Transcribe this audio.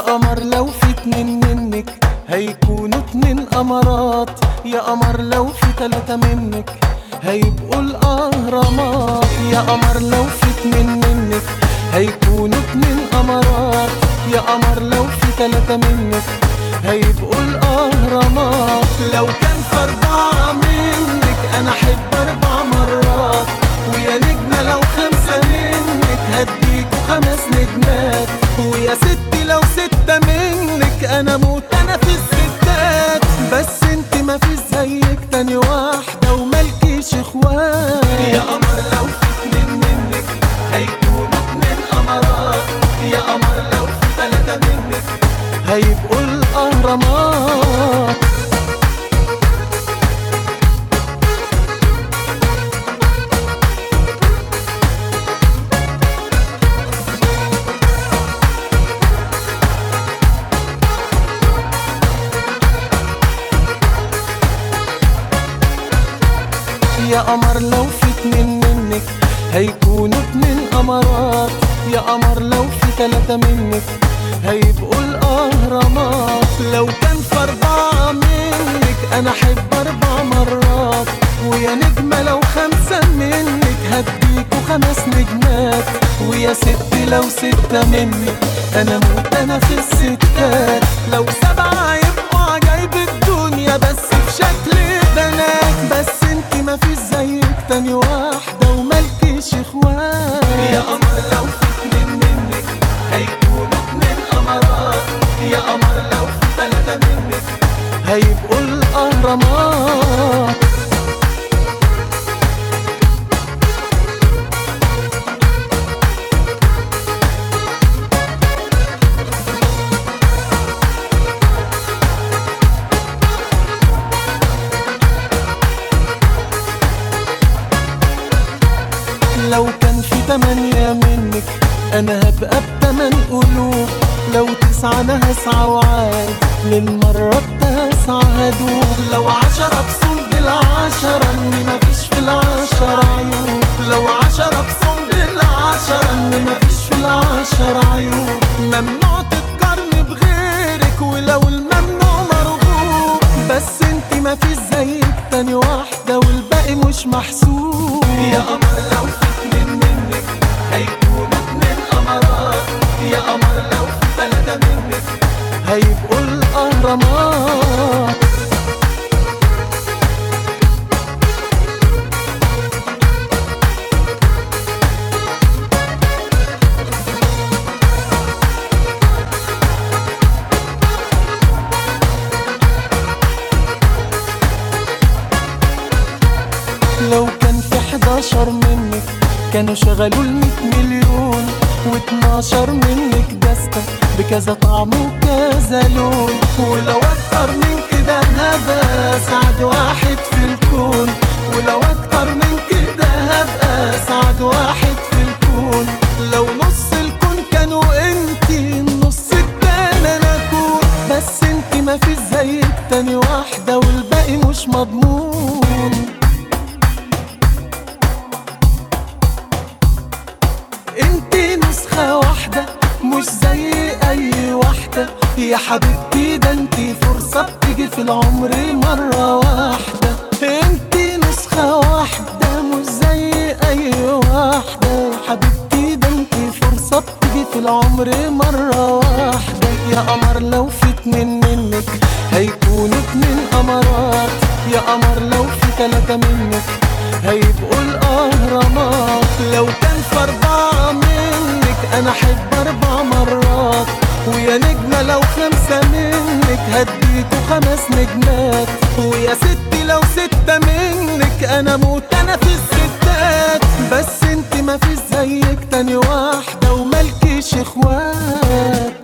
قمر لو في اتنين منك هيكونوا اتنين قمرات يا قمر لو في تلاتة منك هيبقوا الأهرامات يا قمر لو في اتنين منك هيكونوا اتنين قمرات يا قمر لو في تلاتة منك هيبقوا الأهرامات لو كان في أربعة منك أنا أحب أربع مرات ويا نجمة لو خمسة منك هديكوا خمس نجمات ويا ستي لو ستة منك أنا موت أنا في الستات بس انت ما في زيك تاني واحدة وملكيش اخوات يا قمر لو في اتنين منك هيكونوا اتنين قمرات يا قمر لو في تلاتة منك هيبقوا الأهرامات يا قمر لو في اتنين منك هيكونوا اتنين قمرات يا قمر لو في تلاتة منك هيبقوا الأهرامات لو كان في أربعة منك أنا أحب أربع مرات ويا نجمة لو خمسة منك هديكوا خمس نجمات ويا ست لو ستة منك أنا موت أنا في الستات لو سبعة يبقوا عجايب الدنيا بس في شكل بنات بس انت ما في زيك تاني واحدة وملكيش اخوات يا قمر لو في اتنين منك هيكونوا اتنين قمرات يا قمر لو في تلاتة منك هيبقوا الأهرامات لو كان في تمانية منك أنا هبقى بتمن قلوب لو تسعة أنا هسعى وعاد للمرة التاسعة هدوب لو عشرة بصوم بالعشرة إني مفيش في العشرة عيوب لو عشرة بصوم بالعشرة إني مفيش في العشرة عيوب ممنوع تتقارني بغيرك ولو الممنوع مرغوب بس انتي مفيش زيك تاني واحدة والباقي مش محسوب يا قمر لو في اتنين منك هيكونوا اتنين قمرات يا قمر لو في تلاتة منك هيبقوا الأهرامات لو كان في 11 منك كانوا شغلوا المية مليون و12 منك دستة بكذا طعم وكذا لون ولو اكتر من كده هبقى اسعد واحد في الكون ولو اكتر من كده هبقى اسعد واحد في الكون لو نص الكون كانوا انتي النص التاني انا اكون بس انتي ما في زيك تاني واحدة والباقي مش مضمون انتي نسخة واحدة مش زي اي واحدة يا حبيبتي ده انتي فرصة بتيجي في العمر مرة واحدة انتي نسخة واحدة مش زي اي واحدة يا حبيبتي ده انتي فرصة بتيجي في العمر مرة واحدة يا قمر لو في اتنين منك هيكونوا اتنين قمرات يا قمر لو في تلاتة منك هيبقوا الأهرامات لو كان في أربعة منك أنا أحب أربع مرات ويا نجمة لو خمسة منك هديكوا خمس نجمات ويا ستي لو ستة منك أنا موت أنا في الستات بس انت ما في زيك تاني واحدة وملكيش اخوات